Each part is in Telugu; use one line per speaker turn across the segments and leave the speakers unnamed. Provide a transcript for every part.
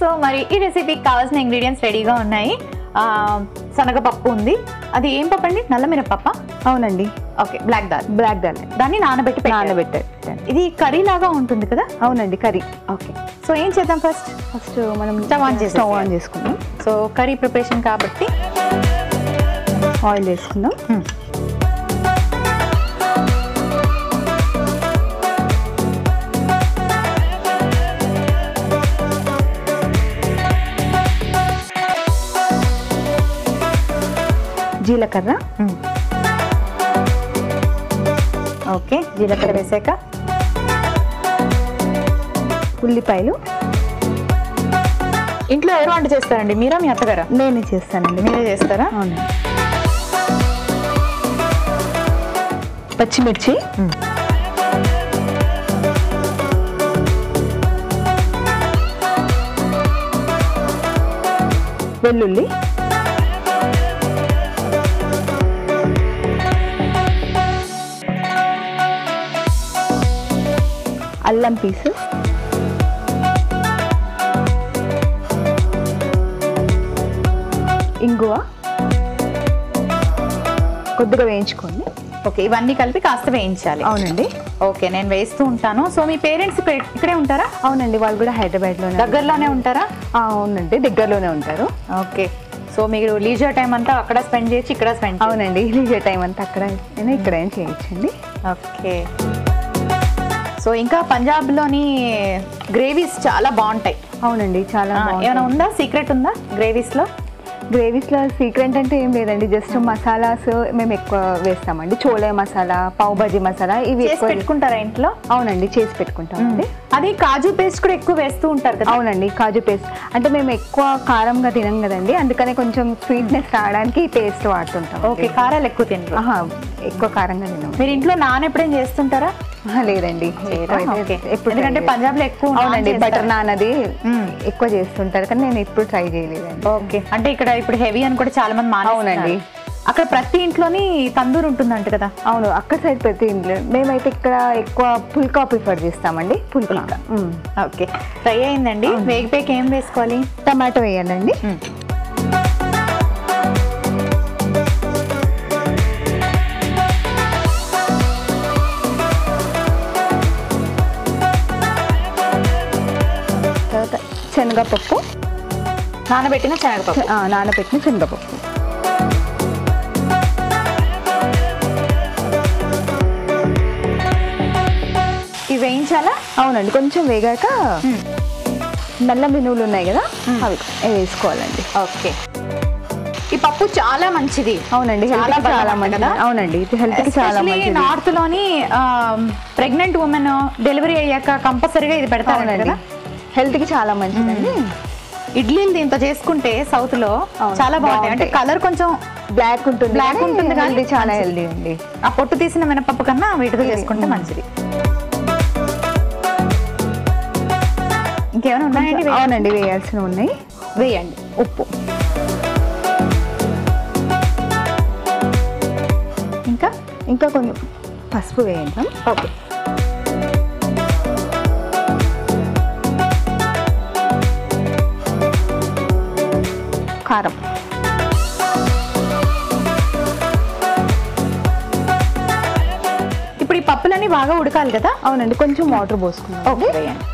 సో మరి ఈ రెసిపీకి కావాల్సిన ఇంగ్రీడియంట్స్ రెడీగా ఉన్నాయి ఆ, శనగపప్పు ఉంది అది ఏం పప్పు అండి నల్ల మినపప్ప
అవునండి
okay black dal
black dal
దాన్ని నానబెట్టి పెట్టారు.
నానబెట్టారు
ఇది కర్రీ లాగా ఉంటుంది కదా
అవునండి కర్రీ
ఓకే సో ఏం చేద్దాం ఫస్ట్
ఫస్ట్ మనం
Stove on చేసేసి.
స్టవ్ ఆన్ చేసుకుందాం
సో కర్రీ ప్రిపరేషన్ కాబట్టి
ఆయిల్ వేసుకుందాం
Hmm.
జీలకర్ర
ఓకే జీలకర్ర వేసాక
ఉల్లిపాయలు
ఇంట్లో ఎవరు వంట చేస్తారండి మీరా మీ అత్తగారా
నేనే చేస్తానండి
మీరే చేస్తారా
అవునండి పచ్చిమిర్చి వెల్లుల్లి అల్లం పీసు ఇంగువ కొద్దిగా వేయించుకోండి
ఓకే ఇవన్నీ కలిపి కాస్త వేయించాలి
అవునండి
ఓకే నేను వేస్తూ ఉంటాను సో మీ పేరెంట్స్ ఇక్కడే ఉంటారా
అవునండి వాళ్ళు కూడా హైదరాబాద్లోనే
దగ్గరలోనే ఉంటారా
ఆ, అవునండి దగ్గరలోనే ఉంటారు
ఓకే సో మీరు లీజర్ టైం అంతా అక్కడ స్పెండ్ చేయొచ్చు ఇక్కడ స్పెండ్
అవునండి లీజర్ టైం అంతా అక్కడ అయినా ఇక్కడ అయినా చేయొచ్చండి
ఓకే సో ఇంకా పంజాబ్లోని గ్రేవీస్ చాలా బాగుంటాయి
అవునండి చాలా
ఆ, ఏమైనా ఉందా సీక్రెట్ ఉందా గ్రేవీస్లో
గ్రేవీస్లో సీక్రెట్ అంటే ఏం లేదండి జస్ట్ మసాలాస్ మేము ఎక్కువ వేస్తామండి చోలే మసాలా పావు భాజీ మసాలా ఇవి
చేసి
ఎక్కువ
పెట్టుకుంటారా ఇంట్లో
అవునండి చేసి పెట్టుకుంటామండి
అది కాజు పేస్ట్ కూడా ఎక్కువ వేస్తూ ఉంటారు కదా
అవునండి కాజు పేస్ట్ అంటే మేము ఎక్కువ కారంగా తినం కదండి అందుకనే కొంచెం స్వీట్నెస్ రావడానికి పేస్ట్ వాడుతుంటాం
ఓకే కారాలు ఎక్కువ తినరు
ఆహా, ఎక్కువ కారంగా తినం
మీరు ఇంట్లో నాన్ ఎప్పుడేం చేస్తుంటారా
ఆహా, లేదండి ఎక్కువ అయితే
ఓకే.
ఎప్పుడు
ఎందుకంటే
try చేయలేదు.
పంజాబ్లో ఎక్కువ నాన్
అవునండి
చేస్తారు.
బటర్ నాన్ అది
మ్మ్.
ఎక్కువ చేస్తుంటారు కానీ నేను ఎప్పుడు ట్రై చేయలేదండి
ఓకే అంటే ఇక్కడ ఇప్పుడు హెవీ అని కూడా చాలా మంది మానేస్తున్నారు.
అవునండి.
అక్కడ ప్రతి ఇంట్లోని తందూరు ఉంటుందంట కదా
అవును అక్కడ సైడ్ ప్రతి ఇంట్లో మేమైతే ఇక్కడ ఎక్కువ పుల్కా ప్రిఫర్ చేస్తామండి పుల్కా మ్మ్.
ఓకే ఫ్రై అయిందండి వేగిపోయాక ఏం వేసుకోవాలి
టమాటో వేయాలండి తర్వాత శనగపప్పు
నానబెట్టిన శనగపప్పు
ఆ, నానబెట్టిన శనగపప్పు
ఇవి వేయించాలా
అవునండి కొంచెం వేగాక
మ్మ్.
నల్ల మినువులు ఉన్నాయి కదా అవి వేసుకోవాలండి
ఓకే ఈ పప్పు చాలా మంచిది
అవునండి
చాలా
హెల్త్ చాలా
బలం
మంచిది
కదా?
అవునండి ఇది హెల్త్ కి చాలా మంచిది
నార్త్ లోని ప్రెగ్నెంట్ ఉమెన్ డెలివరీ అయ్యాక కంపల్సరీగా ఇది పెడతారు
అవునండి
కదా
హెల్త్ కి చాలా మంచిదండి
ఇడ్లీలు దీంతో చేసుకుంటే సౌత్ లో
అవును,
చాలా బాగుంటాయి అంటే
బాగుంటాయి.
కలర్ కొంచెం
బ్లాక్ ఉంటుంది
Black
కానీ
ఉంటుంది కానీ
healthy చాలా హెల్దీ అండి
ఆ పొట్టు తీసిన మినపప్పు కన్నా వీటితో చేసుకుంటే మంచిది ఇంకేమైనా ఉన్నాయండి వే-
అవునండి వేయాల్సినవి ఉన్నాయి
వేయండి
ఉప్పు
ఇంకా
ఇంకా కొంచెం పసుపు వేయండి
ఓకే
కారం
ఇప్పుడు ఈ పప్పులన్నీ బాగా ఉడకాలి కదా
అవునండి కొంచెం వాటర్ పోసుకున్నాం
ఓకే వేయండి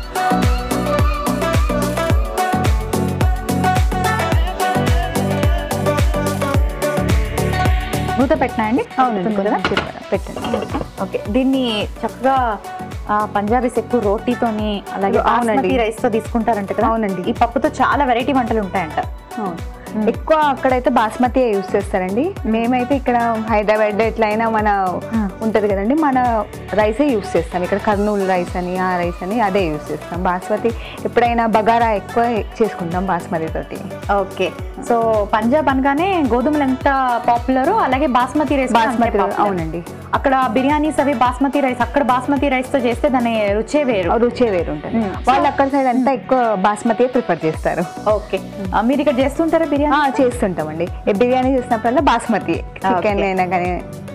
మూత పెట్టినా అండి
అవునండి
ఉడుకుతుంది కదా
కొంచెం చెప్ప- పెట్టండి
ఓకే దీన్ని చక్కగా ఆ, పంజాబీస్ ఎక్కువ రోటీతోని అలాగే
అవునండి.
బాస్మతి రైస్ తో తీసుకుంటారంట కదా
అవునండి.
ఈ పప్పుతో చాలా వెరైటీ వంటలు ఉంటాయంట
అవును. ఎక్కువ అక్కడైతే బాస్మతి యూస్ చేస్తారండి మేమైతే ఇక్కడ హైదరాబాద్ ఎట్లయినా మన ఉంటది కదండి మన రైసే యూస్ చేస్తాం ఇక్కడ కర్నూలు రైస్ అని ఆ రైస్ అని అదే యూస్ చేస్తాం బాస్మతి ఎప్పుడైనా బగారా ఎక్కువ చేసుకుంటాం బాస్మతి తోటి
ఓకే సో పంజాబ్ అనగానే గోధుమలు ఎంత పాపులర్ అలాగే బాస్మతి రైస్ కూడా అంతే
బాస్మతి
popular.
అవునండి
అక్కడ బిర్యానీస్ అవి బాస్మతి రైస్ అక్కడ బాస్మతి రైస్ తో చేస్తే దాని రుచే వేరు
ఆ రుచే వేరు ఉంటుంది
మ్మ్.
వాళ్ళు అక్కడ సైడ్ అంతా ఎక్కువ బాస్మతి ప్రిఫర్ చేస్తారు
ఓకే ఆ, మీరు ఇక్కడ చేస్తుంటారా బిర్యానీ
ఆ, చేస్తుంటామండి ఏ బిర్యానీ చేసినప్పుడల్లా బాస్మతి చికెన్
Okay.
అయినా కానీ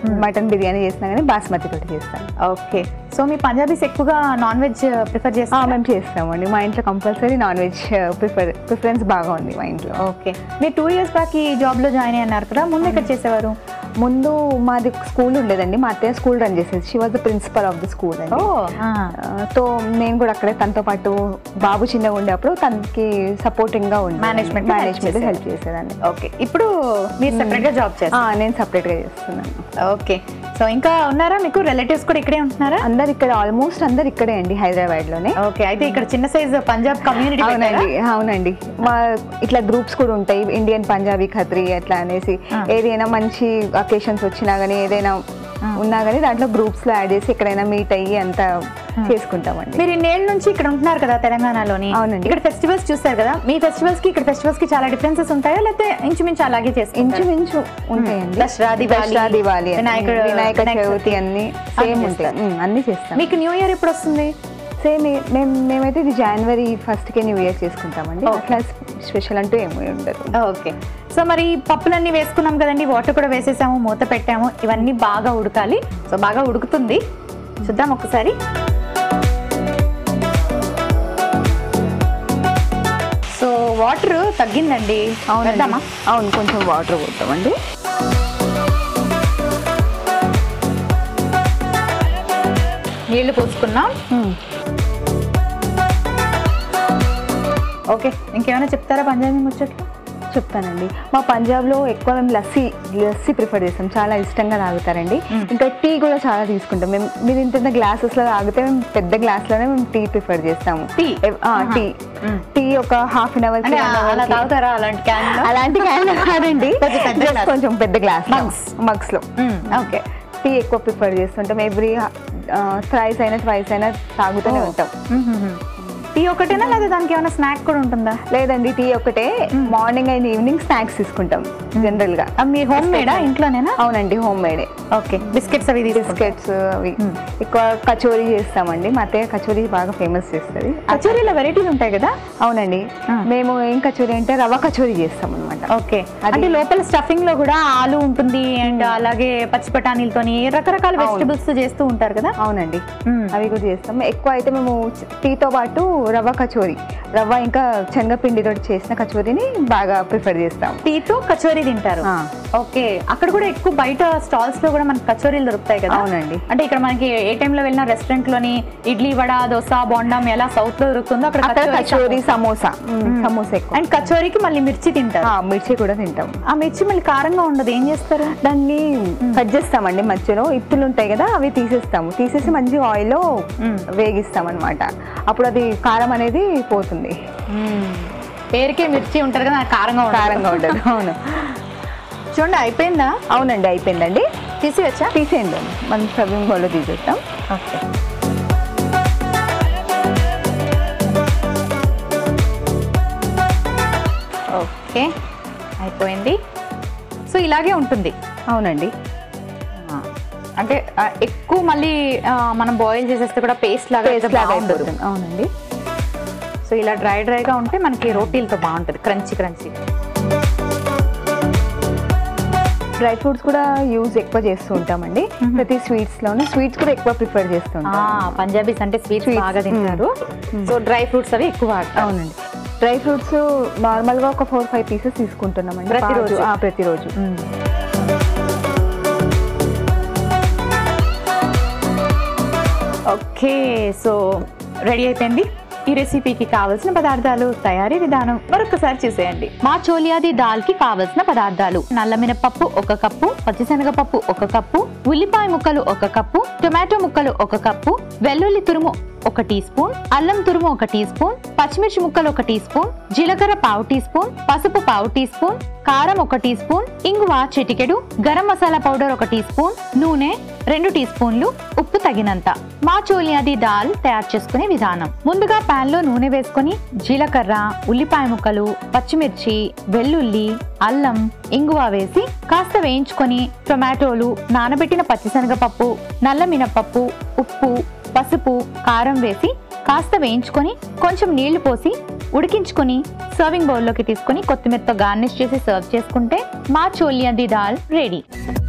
మటన్ బిర్యానీ చేసినా కానీ బాస్మతి తోటి చేస్తాం
ఓకే సో మీ పంజాబీస్ ఎక్కువగా నాన్ వెజ్ ప్రిఫర్
ఆ,
చేస్తాం
మేము చేస్తామండి మా ఇంట్లో compulsory non veg prefer preference బాగా ఉంది మా ఇంట్లో
ఓకే మీరు టూ ఇయర్స్ బ్యాక్ ఈ జాబ్ లో జాయిన్ అయ్యారు కదా ముందు ఎక్కడ చేసేవారు
ముందు మాది స్కూల్ ఉండేదండి మా అత్తయ్య స్కూల్ రన్ చేసేది she was the principal of the school అండి
ఆ.
సో నేను కూడా అక్కడే తనతో పాటు బాబు చిన్నగా ఉండేప్పుడు తనకి సపోర్టింగ్ గా ఉండి
Management help
మేనేజ్మెంట్
చేసేవారు.
హెల్ప్ చేసేదాన్ని
ఓకే ఇప్పుడు మీరు సెపరేట్ గా జాబ్
ఆ,
చేస్తారు
నేను సపరేట్ గా చేస్తున్నాను
ఓకే సో ఇంకా ఉన్నారా మీకు రిలేటివ్స్ కూడా ఇక్కడే ఉంటున్నారా
అందరు ఇక్కడ ఆల్మోస్ట్ అందరు ఇక్కడే అండి హైదరాబాద్ లోనే
ఓకే అయితే ఇక్కడ చిన్న సైజ్ పంజాబ్ కమ్యూనిటీ
అవునండి అవునండి మా ఇట్లా గ్రూప్స్ కూడా ఉంటాయి ఇండియన్ పంజాబీ ఖత్రి అట్లా అనేసి
ఆ.
ఏదైనా మంచి అకేషన్స్ వచ్చినా కానీ ఏదైనా ఉన్నా కానీ దాంట్లో గ్రూప్స్ లో యాడ్ చేసి ఎక్కడైనా మీట్ అయ్యి అంతా చేసుకుంటామండి
మీరు ఇన్నేళ్ళ నుంచి ఇక్కడ ఉంటున్నారు కదా తెలంగాణలోని
అవునండి.
ఇక్కడ ఫెస్టివల్స్ చూస్తారు కదా మీ ఫెస్టివల్స్ కి ఇక్కడ ఫెస్టివల్స్ కి చాలా డిఫరెన్సెస్ ఉంటాయా లేకపోతే ఇంచుమించు అలాగే చేసుకుంటారా
ఇంచుమించు ఉంటాయండి
దసరా, దివాళీ,
దసరా దివాలి
వినాయక-
వినాయక
వినాయక
చవితి అన్ని
అన్ని
సేమ్ ఉంటాయి
చేస్తారు.
ఉమ్, అన్ని చేస్తాం
మీకు న్యూ ఇయర్ ఎప్పుడు వస్తుంది
సేమ్ మేము మేమైతే ఇది జనవరి ఫస్ట్ కే న్యూ ఇయర్ చేసుకుంటామండి
Okay.
అట్లా స్పెషల్ అంటూ ఏమీ ఉండదు
ఓకే సో మరి పప్పులన్నీ వేసుకున్నాం కదండి వాటర్ కూడా వేసేసాము మూత పెట్టాము ఇవన్నీ బాగా ఉడకాలి సో బాగా ఉడుకుతుంది చూద్దాం ఒకసారి సో వాటర్ తగ్గిందండి
అవునండి
వేద్దామా
అవును కొంచెం వాటర్ పోతామండి
నీళ్లు పోసుకున్నాం ఓకే ఇంకేమైనా చెప్తారా పంజాబీ ముచ్చట్లు
చెప్తానండి మా పంజాబ్లో ఎక్కువ మేము లస్సీ లస్సీ ప్రిఫర్ చేస్తాం చాలా ఇష్టంగా తాగుతారండి
మ్మ్.
ఇంకా టీ కూడా చాలా తీసుకుంటాం మేము మీరు ఇంత గ్లాసెస్లో తాగితే మేము పెద్ద గ్లాస్లోనే మేము టీ ప్రిఫర్ చేస్తాము
టీ?
ఎవ్- ఆ,
ఆహా.
టీ
మ్మ్.
టీ ఒక హాఫ్ అన్ అవర్
అంటే అలా తాగుతారా అలాంటి క్యాన్
అలాంటి kind కాదండి
కొంచెం పెద్ద
Just
glass.
కొంచెం పెద్ద గ్లాస్
Mugs.
మగ్స్ లో
ఓకే
టీ ఎక్కువ ప్రిఫర్ చేస్తుంటాం ఎవ్రీ థ్రైస్ అయినా ట్వైస్ అయినా తాగుతూనే
Oh.
ఉంటాం
టీ ఒకటేనా లేదా దానికి ఏమైనా స్నాక్ కూడా ఉంటుందా
లేదండి టీ ఒకటే మార్నింగ్ అండ్ ఈవినింగ్ స్నాక్స్ తీసుకుంటాం జనరల్ గా
అవి మీ హోమ్ మేడా ఇంట్లోనేనా
అవునండి హోమ్ మేడే
ఓకే బిస్కెట్స్ అవి తీసుకుంటారు
బిస్కెట్స్ అవి ఎక్కువ కచోరీ చేస్తామండి మా అత్తయ్య కచోరీ బాగా ఫేమస్ చేస్తుంది
కచోరీలో వెరైటీస్ ఉంటాయి కదా
అవునండి
ఆ.
మేము ఏం కచోరీ అంటే రవ్వ కచోరీ చేస్తాం అనమాట
ఓకే
అది-
అంటే లోపల స్టఫింగ్ లో కూడా ఆలు ఉంటుంది అండ్ అలాగే పచ్చి బఠానీలతోని రకరకాల
అవును.
వెజిటబుల్స్ చేస్తూ ఉంటారు కదా
అవునండి
మ్మ్.
అవి కూడా చేస్తాం ఎక్కువ అయితే మేము చ- టీతో పాటు రవ్వ కచోరీ రవ్వ ఇంకా శనగపిండితో చేసిన కచోరీని బాగా ప్రిఫర్ చేస్తాం
టీతో కచోరీ తింటారు
ఆ.
ఓకే అక్కడ కూడా ఎక్కువ బయట స్టాల్స్ లో కూడా మనకి కచోరీలు దొరుకుతాయి కదా
అవునండి.
అంటే ఇక్కడ మనకి ఏ టైంలో వెళ్ళినా రెస్టారెంట్ లోని ఇడ్లీ వడ దోశ బొండం ఎలా సౌత్ లో దొరుకుతుందో అక్కడ
అక్కడ
కచోరీ
కచోరీ సమోసా మ్మ్, సమోసా ఎక్కువ
అండ్ కచోరీకి మళ్ళీ మిర్చి తింటారు
ఆ, మిర్చి కూడా తింటాం
ఆ మిర్చి మళ్ళీ కారంగా ఉండదు ఏం చేస్తారు
దాన్ని కట్ చేస్తామండి మధ్యలో ఇత్తులు ఉంటాయి కదా అవి తీసేస్తాము తీసేసి మంచి ఆయిల్లో
మ్మ్.
వేగిస్తాం అనమాట అప్పుడు అది కారం అనేది పోతుంది
పేరుకే మిర్చి ఉంటారు కదా కారంగా ఉండదు.
కారంగా ఉండదు అవును
చూడండి అయిపోయిందా
అవునండి అయిపోయిందండి
తీసి వచ్చా
తీసేయండి మనం సర్వింగ్ బౌల్లో తీసేస్తాం
ఓకే ఓకే అయిపోయింది సో ఇలాగే ఉంటుంది
అవునండి
ఆ, అంటే ఆ, ఎక్కువ మళ్ళీ ఆ, మనం బాయిల్ చేసేస్తే కూడా పేస్ట్ లాగా అయితే
పేస్ట్ లాగా
బాగుండదు.
అయిపోతుంది అవునండి
సో ఇలా డ్రై డ్రైగా ఉంటే మనకి రోటీలతో బాగుంటుంది క్రంచి క్రంచి
డ్రై ఫ్రూట్స్ కూడా యూజ్ ఎక్కువ చేస్తూ ఉంటామండి ప్రతి స్వీట్స్ లోనే స్వీట్స్ కూడా ఎక్కువ ప్రిఫర్ చేస్తూ ఉంటాం
పంజాబీస్ అంటే స్వీట్స్
Sweets,
బాగా తింటారు సో డ్రై ఫ్రూట్స్ అవి ఎక్కువ వాడతారు
అవునండి డ్రై ఫ్రూట్స్ నార్మల్ గా ఒక ఫోర్ ఫైవ్ పీసెస్ తీసుకుంటున్నామండి
ప్రతిరోజు?
కాజు, ఆ, ప్రతిరోజు
ఓకే సో రెడీ అయిపోయింది ఈ రెసిపీకి కావలసిన పదార్థాలు తయారీ విధానం మరొకసారి చూసేయండి మా చోలియాది దాల్ కి కావలసిన పదార్థాలు నల్ల మినపప్పు ఒక కప్పు పచ్చిశనగపప్పు ఒక కప్పు ఉల్లిపాయ ముక్కలు ఒక కప్పు టొమాటో ముక్కలు ఒక కప్పు వెల్లుల్లి తురుము ఒక టీ స్పూన్ అల్లం తురుము ఒక టీ స్పూన్ పచ్చిమిర్చి ముక్కలు ఒక టీ స్పూన్ జీలకర్ర పావు టీ స్పూన్ పసుపు పావు టీ స్పూన్ కారం ఒక టీ స్పూన్ ఇంగువ చిటికెడు గరం మసాలా పౌడర్ ఒక టీ స్పూన్ నూనె రెండు టీ స్పూన్లు ఉప్పు తగినంత మా చోలియాది దాల్ తయారు చేసుకునే విధానం ముందుగా పాన్ లో నూనె వేసుకొని జీలకర్ర ఉల్లిపాయ ముక్కలు పచ్చిమిర్చి వెల్లుల్లి అల్లం ఇంగువ వేసి కాస్త వేయించుకొని టొమాటోలు నానబెట్టిన పచ్చిశనగపప్పు నల్ల మినపప్పు ఉప్పు పసుపు కారం వేసి కాస్త వేయించుకొని కొంచెం నీళ్లు పోసి ఉడికించుకొని సర్వింగ్ బౌల్లోకి తీసుకొని కొత్తిమీరతో గార్నిష్ చేసి సర్వ్ చేసుకుంటే మా చోలియాది దాల్ రెడీ